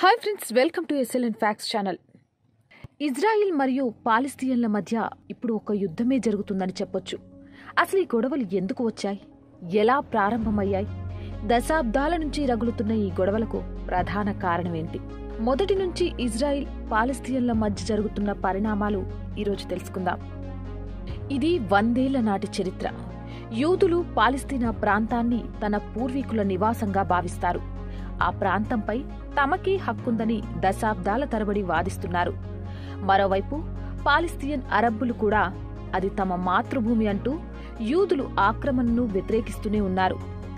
hi friends welcome to SLN facts channel Israel మరియు పాలస్తీన్ల మధ్య ఇప్పుడు ఒక యుద్ధమే జరుగుతుందని చెప్పొచ్చు అసలు ఈ గొడవలు ఎందుకు వచ్చాయి ఎలా ప్రారంభమయ్యాయి దశాబ్దాల నుంచి రగులుతున్న ఈ గొడవలకు ప్రధాన కారణమేంటి మొదటి నుంచి ఇజ్రాయిల్ పాలస్తీన్ల మధ్య జరుగుతున్న పరిణామాలు ఈరోజు తెలుసుకుందాం ఇది వందేళ్ల నాటి చరిత్ర యూదులు పాలస్తీనా ప్రాంతాన్ని తన పూర్వీకుల నివాసంగా భావిస్తారు ఆ ప్రాంతంపై తమకే హక్కుందని దశాబ్దాల తరబడి వాదిస్తున్నారు మరోవైపు పాలస్తీన్ అరబ్బులు కూడా అది తమ మాతృభూమి అంటూ యూదులు ఆక్రమణను వ్యతిరేకిస్తూనే ఉన్నారు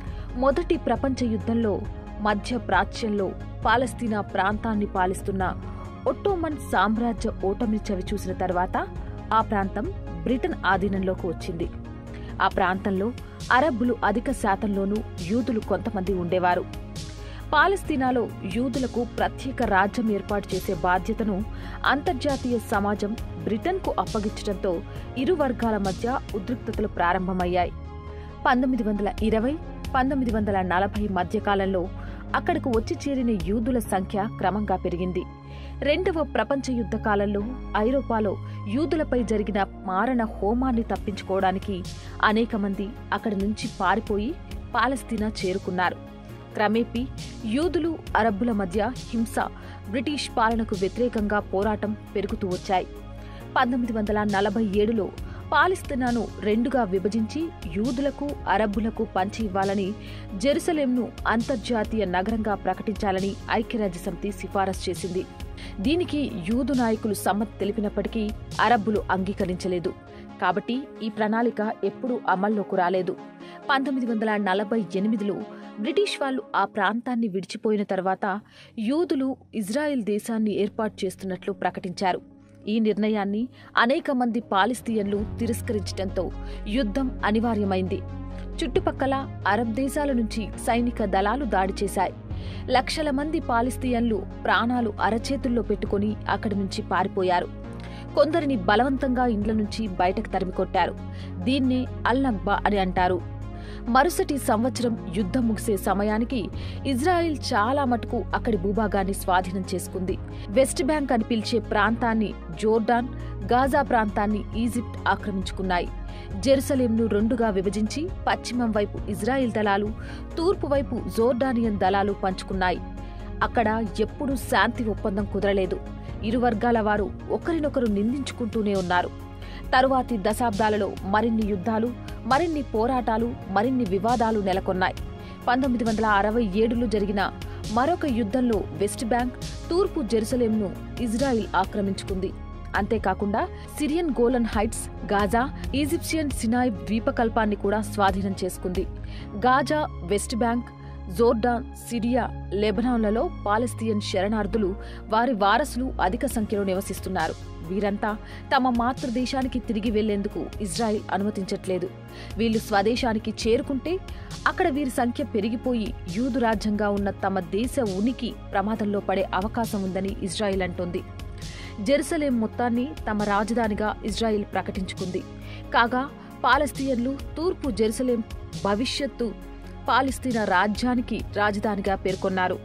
మొదటి ప్రపంచ యుద్ధంలో మధ్య ప్రాచ్యంలో పాలస్తీనా ప్రాంతాన్ని పాలిస్తున్న ఒట్టోమన్ సామ్రాజ్య ఓటమి చవిచూసిన తర్వాత ఆ ప్రాంతం బ్రిటన్ ఆధీనంలోకి వచ్చింది ఆ ప్రాంతంలో అరబ్బులు అధిక శాతంలోనూ యూదులు కొంతమంది ఉండేవారు పాలస్తీనాలో యూదులకు ప్రత్యేక రాజ్యం ఏర్పాటు చేసే బాధ్యతను అంతర్జాతీయ సమాజం బ్రిటన్కు అప్పగించడంతో ఇరు వర్గాల మధ్య ఉద్రిక్తతలు ప్రారంభమయ్యాయి పంతొమ్మిది వందల ఇరవై పంతొమ్మిది వందల నలభై మధ్యకాలంలో అక్కడకు వచ్చి చేరిన యూదుల సంఖ్య క్రమంగా పెరిగింది రెండవ ప్రపంచ యుద్ధ కాలంలో ఐరోపాలో యూదులపై జరిగిన మారణ హోమాన్ని తప్పించుకోవడానికి అనేక మంది అక్కడి నుంచి పారిపోయి పాలస్తీనా చేరుకున్నారు క్రమేపీ యూదులు అరబ్బుల మధ్య హింస బ్రిటిష్ పాలనకు వ్యతిరేకంగా పోరాటం పెరుగుతూ వచ్చాయి పంతొమ్మిది వందల నలభై ఏడులో పాలిస్తీనాను రెండుగా విభజించి యూదులకు అరబ్బులకు పంచి ఇవ్వాలని జెరూసలేంను అంతర్జాతీయ నగరంగా ప్రకటించాలని ఐక్యరాజ్యసమితి సిఫారసు చేసింది దీనికి యూదు నాయకులు సమ్మతి తెలిపినప్పటికీ అరబ్బులు అంగీకరించలేదు కాబట్టి ఈ ప్రణాళిక ఎప్పుడూ అమల్లోకి రాలేదు పంతొమ్మిది వందల నలభై ఎనిమిదిలో బ్రిటిష్ వాళ్ళు ఆ ప్రాంతాన్ని విడిచిపోయిన తర్వాత యూదులు ఇజ్రాయెల్ దేశాన్ని ఏర్పాటు చేస్తున్నట్లు ప్రకటించారు ఈ నిర్ణయాన్ని అనేక మంది పాలిస్తీయన్లు తిరస్కరించడంతో యుద్ధం అనివార్యమైంది చుట్టుపక్కల అరబ్ దేశాల నుంచి సైనిక దళాలు దాడి చేశాయి లక్షల మంది పాలిస్తీయన్లు ప్రాణాలు అరచేతుల్లో పెట్టుకుని అక్కడి నుంచి పారిపోయారు కొందరిని బలవంతంగా ఇండ్ల నుంచి బయటకు తరిమికొట్టారు దీన్నే అల్ నగ్బా అని అంటారు మరుసటి సంవత్సరం యుద్ధం ముగిసే సమయానికి ఇజ్రాయిల్ చాలా మటుకు అక్కడి భూభాగాన్ని స్వాధీనం చేసుకుంది వెస్ట్ బ్యాంక్ అని పిలిచే ప్రాంతాన్ని జోర్డాన్ గాజా ప్రాంతాన్ని ఈజిప్ట్ ఆక్రమించుకున్నాయి జెరూసలేంను రెండుగా విభజించి పశ్చిమం వైపు ఇజ్రాయిల్ దళాలు తూర్పు వైపు జోర్డానియన్ దళాలు పంచుకున్నాయి అక్కడ ఎప్పుడూ శాంతి ఒప్పందం కుదరలేదు ఇరు వర్గాల వారు ఒకరినొకరు నిందించుకుంటూనే ఉన్నారు తరువాతి దశాబ్దాలలో మరిన్ని యుద్ధాలు మరిన్ని పోరాటాలు మరిన్ని వివాదాలు నెలకొన్నాయి పంతొమ్మిది వందల అరవై ఏడులో జరిగిన మరొక యుద్ధంలో వెస్ట్ బ్యాంక్ తూర్పు జెరూసలేంను ఇజ్రాయిల్ ఆక్రమించుకుంది అంతేకాకుండా Syrian Golan Heights Gaza Egyptian Sinai ద్వీపకల్పాన్ని కూడా స్వాధీనం చేసుకుంది Gaza West Bank Jordan Syria లెబనాన్లలో పాలస్తీన్ శరణార్థులు వారి వారసులు అధిక సంఖ్యలో నివసిస్తున్నారు వీరంతా తమ మాతృదేశానికి తిరిగి వెళ్లేందుకు ఇజ్రాయిల్ అనుమతించట్లేదు వీళ్లు స్వదేశానికి చేరుకుంటే అక్కడ వీరి సంఖ్య పెరిగిపోయి యూదు రాజ్యంగా ఉన్న తమ దేశ ఉనికి ప్రమాదంలో పడే అవకాశం ఉందని ఇజ్రాయిల్ అంటోంది జెరూసలేం మొత్తాన్ని తమ రాజధానిగా ఇజ్రాయిల్ ప్రకటించుకుంది కాగా పాలస్తీన్లు తూర్పు జెరూసలేం భవిష్యత్తు పాలస్తీనా రాజ్యానికి రాజధానిగా పేర్కొన్నారు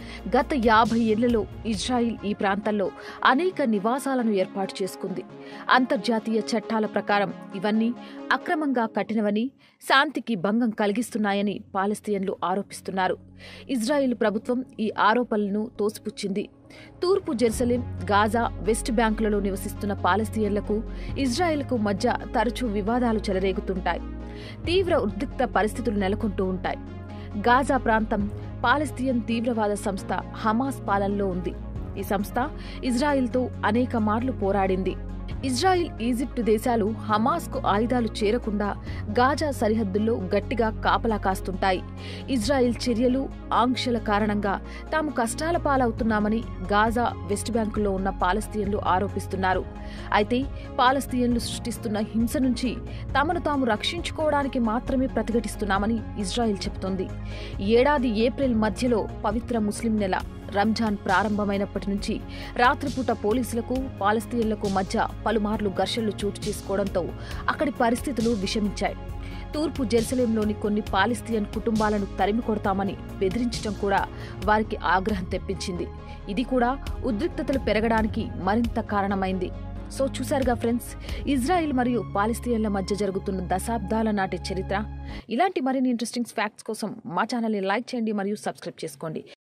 గత యాభై ఏళ్లలో ఇజ్రాయిల్ ఈ ప్రాంతంలో అనేక నివాసాలను ఏర్పాటు చేసుకుంది అంతర్జాతీయ చట్టాల ప్రకారం ఇవన్నీ అక్రమంగా కట్టినవని శాంతికి భంగం కలిగిస్తున్నాయని పాలస్తీన్లు ఆరోపిస్తున్నారు ఇజ్రాయిల్ ప్రభుత్వం ఈ ఆరోపణలను తోసిపుచ్చింది తూర్పు జెరూసలేం గాజా వెస్ట్ బ్యాంకులలో నివసిస్తున్న పాలస్తీన్లకు ఇజ్రాయెల్కు మధ్య తరచూ వివాదాలు చెలరేగుతుంటాయి తీవ్ర ఉద్రిక్త పరిస్థితులు నెలకొంటూ ఉంటాయి గాజా ప్రాంతం పాలస్తీన్ తీవ్రవాద సంస్థ హమాస్ పాలనలో ఉంది ఈ సంస్థ ఇజ్రాయిల్తో అనేక మార్లు పోరాడింది ఇజ్రాయిల్ ఈజిప్ట్ దేశాలు హమాస్కు ఆయుధాలు చేరకుండా గాజా సరిహద్దుల్లో గట్టిగా కాపలా కాస్తుంటాయి ఇజ్రాయిల్ చర్యలు ఆంక్షల కారణంగా తాము కష్టాల పాలవుతున్నామని గాజా వెస్ట్ బ్యాంకులో ఉన్న పాలస్తీన్లు ఆరోపిస్తున్నారు అయితే పాలస్తీన్లు సృష్టిస్తున్న హింస నుంచి తమను తాము రక్షించుకోవడానికి మాత్రమే ప్రతిఘటిస్తున్నామని ఇజ్రాయిల్ చెబుతోంది ఏడాది ఏప్రిల్ మధ్యలో పవిత్ర ముస్లిం నెల రంజాన్ ప్రారంభమైనప్పటి నుంచి రాత్రిపూట పోలీసులకు పాలస్తీన్లకు మధ్య పలుమార్లు ఘర్షణలు చోటు చేసుకోవడంతో అక్కడి పరిస్థితులు విషమించాయి తూర్పు జెరూసలేంలోని కొన్ని పాలిస్తీయన్ కుటుంబాలను తరిమి కొడతామని బెదిరించడం కూడా వారికి ఆగ్రహం తెప్పించింది ఇది కూడా ఉద్రిక్తతలు పెరగడానికి మరింత కారణమైంది సో చూశారుగా ఫ్రెండ్స్ ఇజ్రాయిల్ మరియు పాలిస్తీన్ల మధ్య జరుగుతున్న దశాబ్దాల నాటి చరిత్ర ఇలాంటి మరిన్ని ఇంట్రెస్టింగ్ ఫ్యాక్ట్స్ కోసం మా ఛానల్ని లైక్ చేయండి మరియు సబ్స్క్రైబ్ చేసుకోండి